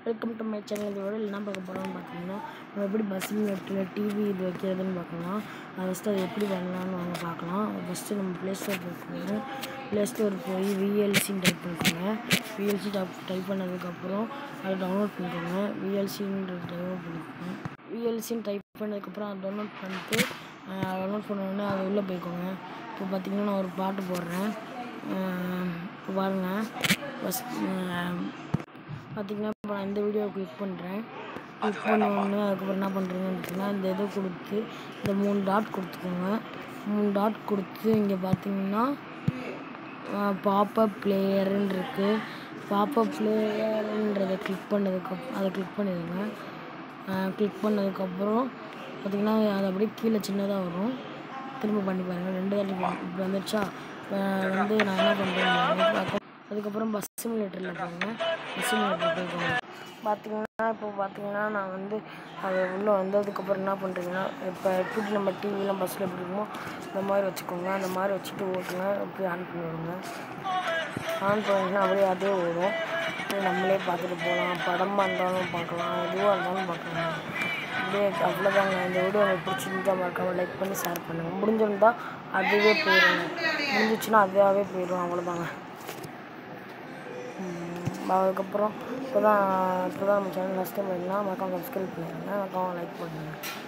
welcome to my channel இதோட என்ன பார்க்க போகிறோம்னு பார்த்தீங்கன்னா நம்ம எப்படி பஸ் நெட்டில் டிவி இது வைக்கிறதுன்னு பார்க்கலாம் அது ஃபஸ்ட்டு அது எப்படி பண்ணலாம்னு வாங்க பார்க்கலாம் ஃபஸ்ட்டு நம்ம ப்ளே ஸ்டோர் போய்க்கோங்க ப்ளே ஸ்டோர் போய் விஎல்சின்னு டைப் பண்ணிக்கோங்க விஎல்சி டைப் டைப் பண்ணதுக்கப்புறம் அதை டவுன்லோட் பண்ணிக்கோங்க விஎல்சின்ற டவுன்லோட் பண்ணிக்கோங்க விஎல்சின்னு டைப் பண்ணதுக்கப்புறம் அதை டவுன்லோட் பண்ணிட்டு டவுன்லோட் பண்ண உடனே அது உள்ளே போய்க்கோங்க இப்போ பார்த்தீங்கன்னா நான் ஒரு பாட்டு போடுறேன் அஹ் இப்போ பாருங்கள் ஃபஸ்ட் பார்த்தீங்கன்னா இப்போ நான் இந்த வீடியோவை கிளிக் பண்ணுறேன் கிளிக் பண்ண உடனே அதுக்கப்புறம் என்ன பண்ணுறீங்கன்னு பார்த்தீங்கன்னா இந்த இதை கொடுத்து இந்த மூணு டாட் கொடுத்துக்கோங்க மூணு டாட் கொடுத்து இங்கே பார்த்தீங்கன்னா பாப்பப் பிளேயருன்னு இருக்குது பாப்பப் பிளேயருன்றதை கிளிக் பண்ணதுக்கு அதை கிளிக் பண்ணிடுங்க கிளிக் பண்ணதுக்கப்புறம் பார்த்திங்கன்னா அது அப்படியே கீழே சின்னதாக வரும் திரும்ப பண்ணி பாருங்கள் ரெண்டு தாட்டி பண்ணி- இப்படி வந்துடுச்சா இப்போ வந்து நான் என்ன பண்ணுறேன் அதுக்கப்புறம் பஸ் சிமுலேட்டரில் போங்க பஸ் சிமுலேட்டர் போய்க்கோங்க பார்த்தீங்கன்னா இப்போ பார்த்தீங்கன்னா நான் வந்து அது உள்ளே வந்ததுக்கப்புறம் என்ன பண்ணுறீங்கன்னா இப்போ எப்படி நம்ம டிவிலாம் பஸ்ஸில் எப்படி இருக்குமோ இந்த மாதிரி வச்சுக்கோங்க அந்த மாதிரி வச்சுட்டு ஓட்டுங்க அப்படியே ஆன் பண்ணி விடுங்க ஆன் பண்ணிங்கன்னா அப்படியே அதே ஓடும் அப்படியே நம்மளே பார்த்துட்டு போகலாம் படமாக இருந்தாலும் பார்க்கலாம் எதுவாக இருந்தாலும் பார்க்கலாம் அப்படியே அவ்வளோதாங்க இந்த வீடியோ உங்களுக்கு பிடிச்சிருந்தா மறக்காம லைக் பண்ணி ஷேர் பண்ணுங்கள் முடிஞ்சிருந்தா அதுவே போயிடுங்க முடிஞ்சிச்சுன்னா அதுவாகவே போயிடும் அவ்வளோதாங்க ம், அதுக்கப்புறம் இப்போ தான் இப்போ தான் நம்ம சேனல் ஃபஸ்ட் டைம் வரலாம் மறக்காம சப்ஸ்கிரைப் பண்ணிடுங்க மறக்காம லைக் பண்ணுங்கள்